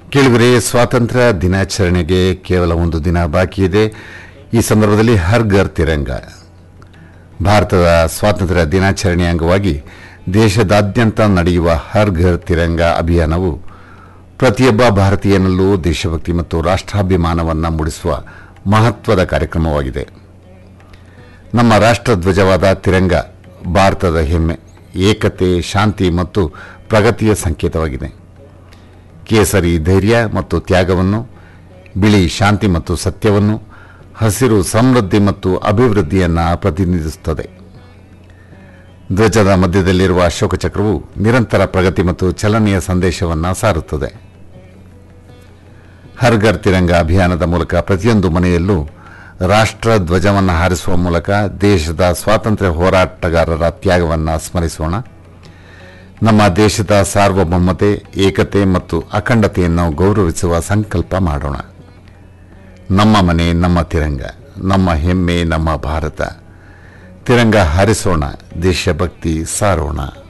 ಕೇಳಿದರೆ ಸ್ವಾತಂತ್ರ್ಯ ದಿನಾಚರಣೆಗೆ ಕೇವಲ ಒಂದು ದಿನ ಬಾಕಿ ಇದೆ ಈ ಸಂದರ್ಭದಲ್ಲಿ ಹರ್ ಘರ್ ತಿರಂಗ ಭಾರತದ ಸ್ವಾತಂತ್ರ್ಯ ದಿನಾಚರಣೆಯ ಅಂಗವಾಗಿ ದೇಶದಾದ್ಯಂತ ನಡೆಯುವ ಹರ್ ಘರ್ ತಿರಂಗ ಅಭಿಯಾನವು ಪ್ರತಿಯೊಬ್ಬ ಭಾರತೀಯನಲ್ಲೂ ದೇಶಭಕ್ತಿ ಮತ್ತು ರಾಷ್ಟ್ರಾಭಿಮಾನವನ್ನು ಮೂಡಿಸುವ ಮಹತ್ವದ ಕಾರ್ಯಕ್ರಮವಾಗಿದೆ ನಮ್ಮ ರಾಷ್ಟ್ರಧ್ವಜವಾದ ತಿರಂಗ ಭಾರತದ ಹೆಮ್ಮೆ ಏಕತೆ ಶಾಂತಿ ಮತ್ತು ಪ್ರಗತಿಯ ಸಂಕೇತವಾಗಿದೆ ಕೇಸರಿ ಧೈರ್ಯ ಮತ್ತು ತ್ಯಾಗವನ್ನು ಬಿಳಿ ಶಾಂತಿ ಮತ್ತು ಸತ್ಯವನ್ನು ಹಸಿರು ಸಮೃದ್ಧಿ ಮತ್ತು ಅಭಿವೃದ್ಧಿಯನ್ನು ಪ್ರತಿನಿಧಿಸುತ್ತದೆ ಧ್ವಜದ ಮಧ್ಯದಲ್ಲಿರುವ ಅಶೋಕ ಚಕ್ರವು ನಿರಂತರ ಪ್ರಗತಿ ಮತ್ತು ಚಲನೆಯ ಸಂದೇಶವನ್ನು ಸಾರುತ್ತದೆ ಹರ್ ಘರ್ ತಿರಂಗ ಅಭಿಯಾನದ ಮೂಲಕ ಪ್ರತಿಯೊಂದು ಮನೆಯಲ್ಲೂ ರಾಷ್ಟ್ರ ಧ್ವಜವನ್ನು ಹಾರಿಸುವ ಮೂಲಕ ದೇಶದ ಸ್ವಾತಂತ್ರ್ಯ ಹೋರಾಟಗಾರರ ತ್ಯಾಗವನ್ನು ಸ್ಮರಿಸೋಣ ನಮ್ಮ ದೇಶದ ಸಾರ್ವಭೌಮತೆ ಏಕತೆ ಮತ್ತು ಅಖಂಡತೆಯನ್ನು ಗೌರವಿಸುವ ಸಂಕಲ್ಪ ಮಾಡೋಣ ನಮ್ಮ ಮನೆ ನಮ್ಮ ತಿರಂಗ ನಮ್ಮ ಹೆಮ್ಮೆ ನಮ್ಮ ಭಾರತ ತಿರಂಗ ಹಾರಿಸೋಣ ದೇಶಭಕ್ತಿ ಸಾರೋಣ